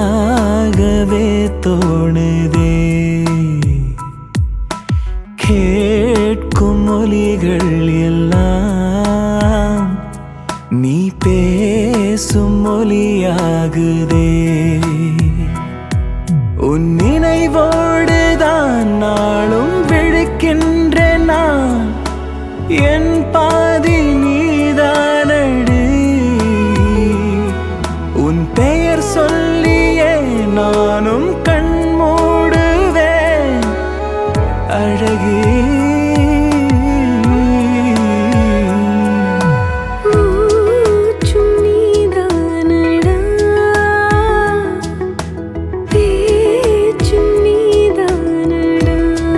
உன்னாகவே தோணுதே கேட்கும் மொழிகள் எல்லாம் நீ பேசும் மொழியாகுதே உன் நினைவோடு தான் நாளும் விழிக்கின்றேன் நான் என் பாதி நீதானடி உன் பெயர் சொல்லியே நானும் கண் மூடுவேன் அழகே மூச்சும் நீதானடா பேச்சும் நீதானடா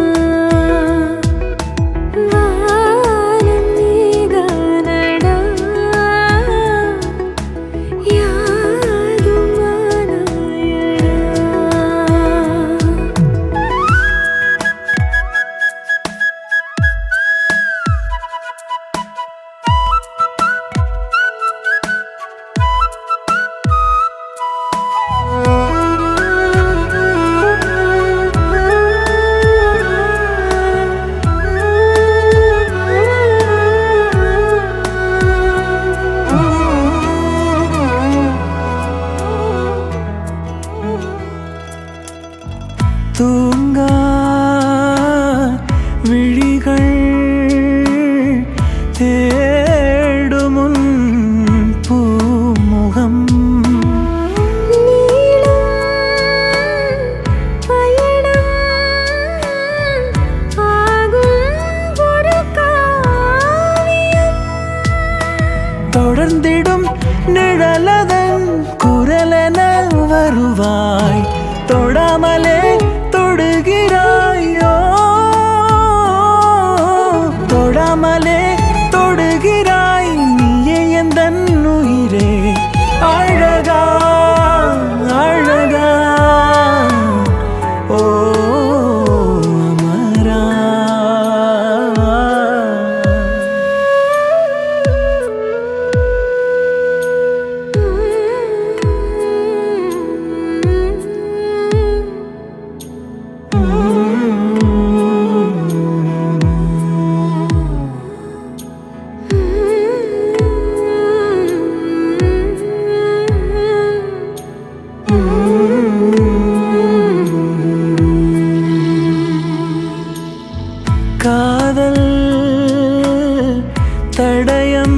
வானம் நீதானடா யாதும் மானாயடா தூங்கா விழிகள் தேடுமுன் பூமுகம் நீளும் பயணம் ஆகும் ஒரு காவியம் தொடர்ந்திடும் நிழலதன் குரலென வருவாய் தொடாமலே தொடுகிறாயோ தொடாமலே தொடுகிறாய் நீயே எந்த உயிரே அழகா அழகா ஓ அமரா காதல் தடயம்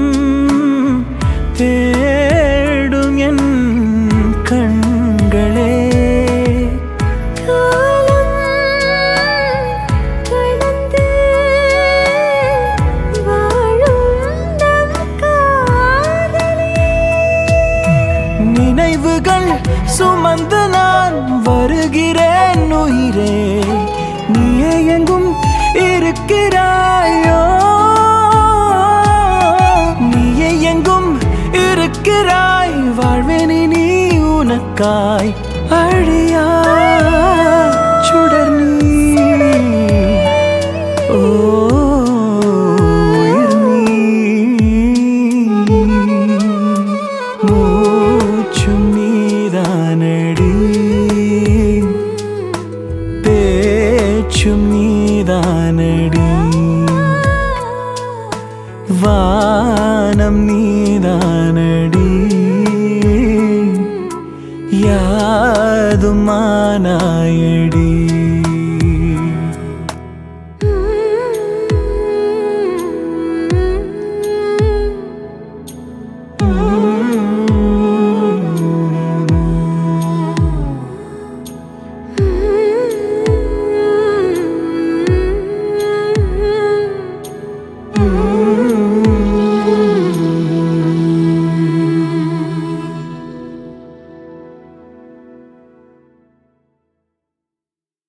தேடும் என் கண்களே காலம் கடந்து வாழும் நம் காதலே நினைவுகள் சுமந்து நான் வருகிறேன் உயிரே நீயே எங்கும் இருக்கிறாயோ நீயே எங்கும் இருக்கிறாய் வாழ்வேனி நீ உனக்காய் அழியா சுடர் நீ ஓ உயிர் நீ மூச்சும் நீதானடி பேச்சும் நீதானடி வானம் நீதானடி யாதும் மானாயடி